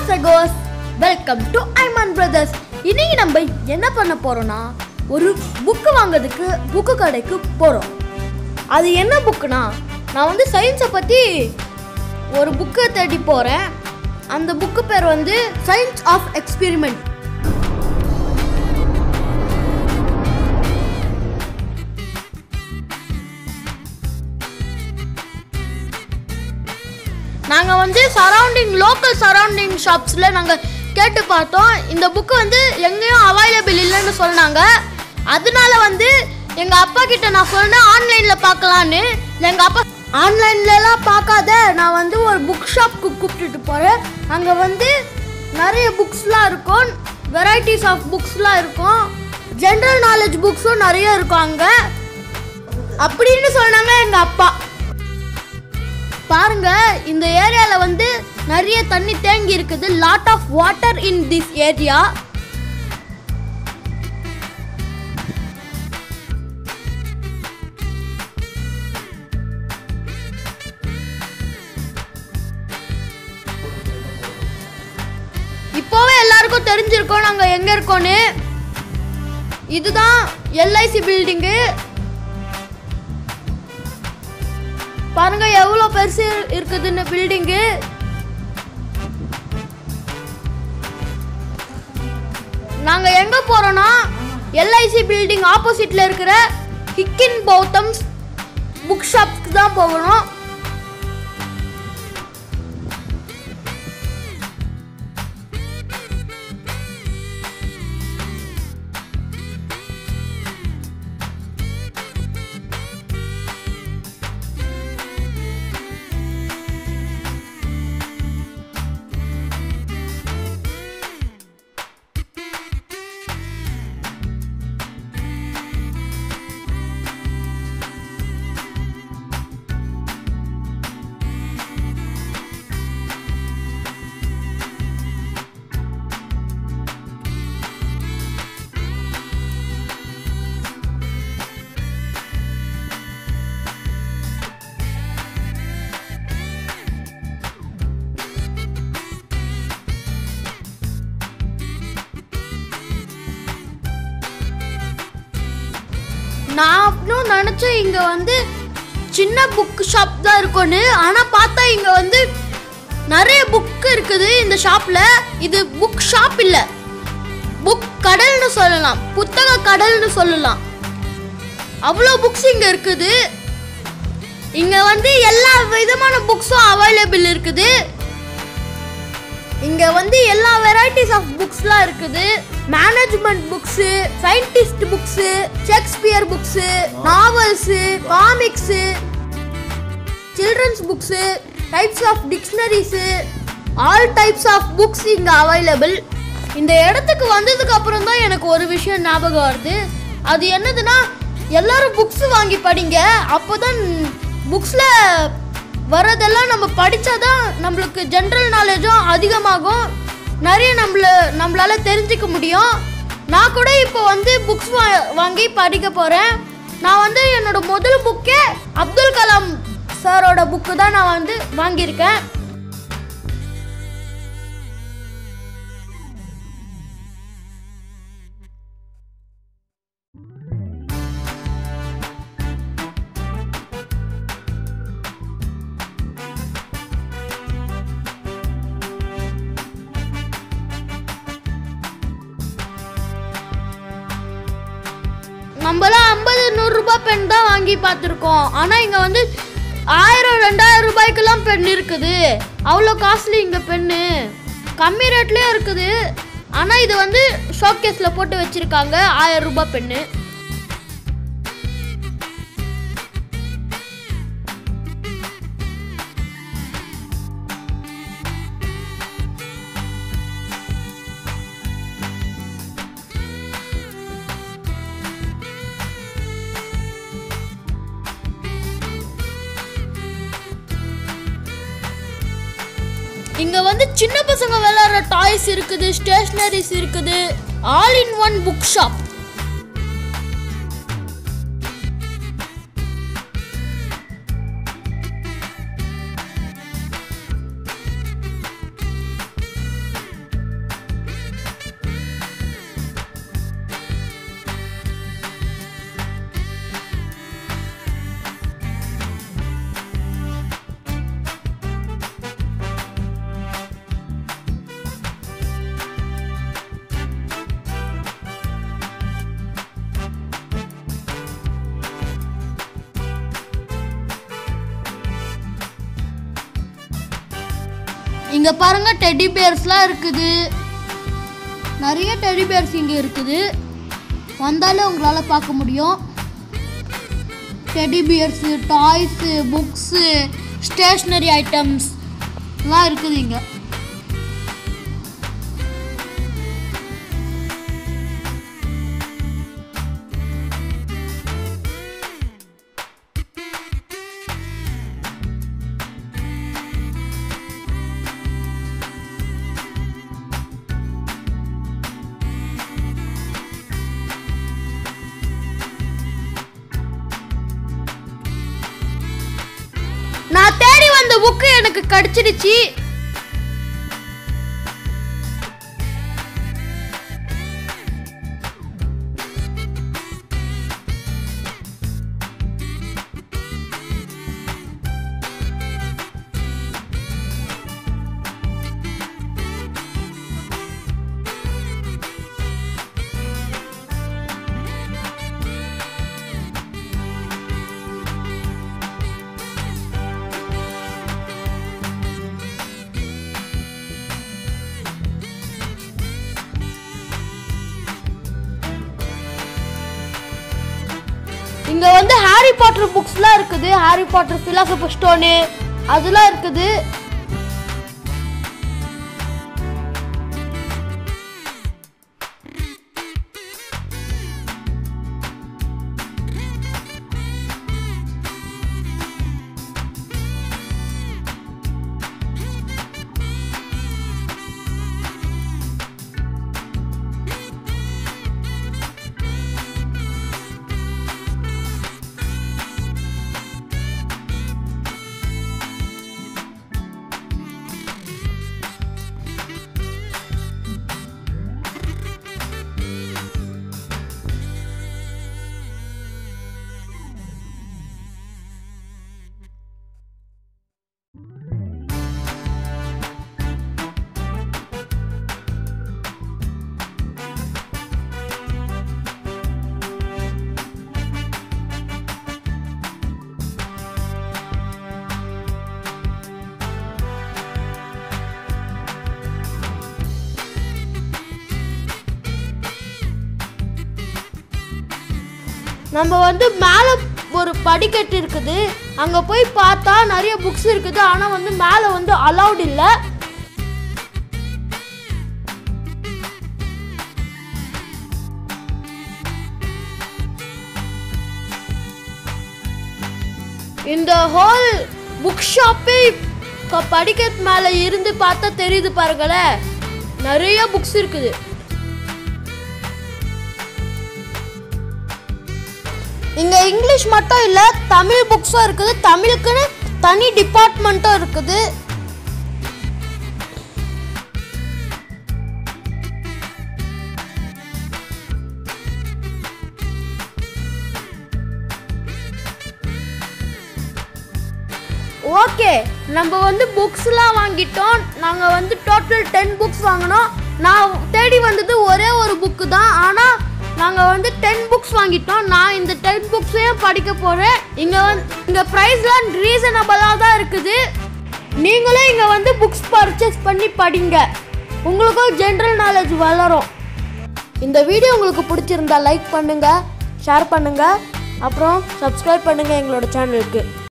சகோஸ் welcome to Aiman brothers இன்னைக்கு நம்ம என்ன பண்ண போறோம்னா ஒரு புக்கு வாங்குறதுக்கு புக்கு கடைக்கு போறோம் அது என்ன புக்குனா நான் வந்து சயின்ஸை பற்றி ஒரு புக்கை தேடி போகிறேன் அந்த புக்கு பேர் வந்து சயின்ஸ் ஆஃப் எக்ஸ்பெரிமெண்ட் நாங்கள் வந்து சரௌண்டிங் லோக்கல் சரௌண்டிங் ஷாப்ஸில் நாங்கள் கேட்டு பார்த்தோம் இந்த புக்கு வந்து எங்கேயும் அவைலபிள் இல்லைன்னு சொன்னாங்க அதனால வந்து எங்கள் அப்பா கிட்ட நான் சொன்னேன் ஆன்லைனில் பார்க்கலான்னு எங்கள் அப்பா ஆன்லைன்லலாம் பார்க்காத நான் வந்து ஒரு புக் ஷாப்க்கு கூப்பிட்டுட்டு போகிறேன் அங்கே வந்து நிறைய புக்ஸ்லாம் இருக்கும் வெரைட்டிஸ் ஆஃப் புக்ஸ்லாம் இருக்கும் ஜென்ரல் நாலேஜ் புக்ஸும் நிறைய இருக்கும் அங்கே அப்படின்னு சொன்னாங்க எங்கள் அப்பா பாருங்க இந்த ஏரியால வந்து நிறைய தண்ணி தேங்கி இருக்குது lot of water in this area இப்போவே எல்லாருக்கும் தெரிஞ்சிருக்கோம் நாங்க எங்க இருக்கோன்னு இதுதான் எல்ஐசி பில்டிங்கு பாருங்க எவ்வளோ பெருசு இருக்குதுன்னு பில்டிங்கு நாங்க எங்க போறோம்னா எல்ஐசி பில்டிங் ஆப்போசிட்ல இருக்கிற ஹிக்கின் பௌத்தம்ஸ் புக் ஷாப்க்கு தான் போகணும் நான் இன்னும் நினச்சேன் இங்கே வந்து சின்ன புக் ஷாப் தான் இருக்கும்னு ஆனால் பார்த்தா இங்கே வந்து நிறைய புக் இருக்குது இந்த ஷாப்பில் இது புக் ஷாப் இல்லை புக் கடல்னு சொல்லலாம் புத்தக கடல்னு சொல்லலாம் அவ்வளோ புக்ஸ் இங்கே இருக்குது இங்கே வந்து எல்லா விதமான புக்ஸும் அவைலபிள் இருக்குது இங்க வந்து எல்லா வெரைட்டிஸ் ஆஃப் புக்ஸ்லாம் இருக்குது management books scientist books Shakespeare books novels comics children's books types of dictionaries all types of books இங்கே அவைலபிள் இந்த இடத்துக்கு வந்ததுக்கு அப்புறம் தான் எனக்கு ஒரு விஷயம் ஞாபகம் வருது அது என்னதுன்னா எல்லாரும் புக்ஸ் வாங்கி படிங்க அப்போதான் புக்ஸில் வரதெல்லாம் நம்ம படித்தாதான் நம்மளுக்கு ஜென்ரல் நாலேஜும் அதிகமாகும் நிறைய நம்மள நம்மளால தெரிஞ்சுக்க முடியும் நான் கூட இப்போ வந்து புக்ஸ் வா வாங்கி படிக்க போகிறேன் நான் வந்து என்னோட முதல் புக்கே அப்துல் கலாம் சாரோட புக்கு தான் நான் வந்து வாங்கியிருக்கேன் நம்மளாம் ஐம்பது நூறுரூபா பென் தான் வாங்கி பார்த்துருக்கோம் ஆனால் இங்கே வந்து ஆயிரம் ரெண்டாயிரம் ரூபாய்க்கெல்லாம் பென் இருக்குது அவ்வளோ காஸ்ட்லி இங்கே பென்னு கம்மி ரேட்லேயும் இருக்குது ஆனால் இது வந்து ஷோகேஸில் போட்டு வச்சுருக்காங்க ஆயிரம் ரூபாய் பென்னு இங்க வந்து சின்ன பசங்க விளையாடுற டாய்ஸ் இருக்குது ஸ்டேஷனரிஸ் இருக்குது all in one book shop இங்க பாருங்க டெடி பேர்ஸ்லாம் இருக்குது நிறைய டெடி பேர்ஸ் இங்க இருக்குது வந்தாலே உங்களால பார்க்க முடியும் teddy bears toys books stationery items எல்லாம் இருக்குது இங்கே நான் தேடி வந்த புக்கு எனக்கு கிடைச்சிடுச்சு இங்க வந்து ஹாரி பாட்டர் புக்ஸ்லாம் இருக்குது ஹாரி பாட்டர் பிலாசபர் ஸ்டோனு அதெல்லாம் இருக்குது நம்ம வந்து மேலே ஒரு படிக்கட்டு இருக்குது அங்கே போய் பார்த்தா நிறைய புக்ஸ் இருக்குது ஆனால் வந்து மேலே வந்து அலௌட் இல்லை இந்த ஹோல் புக் ஷாப்பே படிக்கட்டு மேலே இருந்து பார்த்தா தெரியுது பாருங்களேன் நிறைய புக்ஸ் இருக்குது இங்க இங்கிலீஷ் மட்டும் இல்ல தமிழ் புக்ஸும் இருக்குது தமிழுக்குன்னு தனி டிபார்ட்மெண்ட்டும் இருக்குது ஓகே நம்ம வந்து புக்ஸ்லாம் வாங்கிட்டோம் நாங்கள் வந்து டோட்டல் டென் புக்ஸ் வாங்கினோம் நான் தேடி வந்தது ஒரே ஒரு புக்கு தான் ஆனால் நாங்கள் வந்து டென் புக்ஸ் வாங்கிட்டோம் நான் இந்த டென் புக்ஸையும் படிக்க போகிறேன் இங்கே வந்து இங்கே ப்ரைஸ்லாம் ரீசனபிளாக தான் இருக்குது நீங்களும் இங்கே வந்து புக்ஸ் பர்ச்சேஸ் பண்ணி படிங்க உங்களுக்கும் ஜென்ரல் நாலேஜ் வளரும் இந்த வீடியோ உங்களுக்கு பிடிச்சிருந்தா லைக் பண்ணுங்க ஷேர் பண்ணுங்க அப்புறம் சப்ஸ்கிரைப் பண்ணுங்க எங்களோட சேனலுக்கு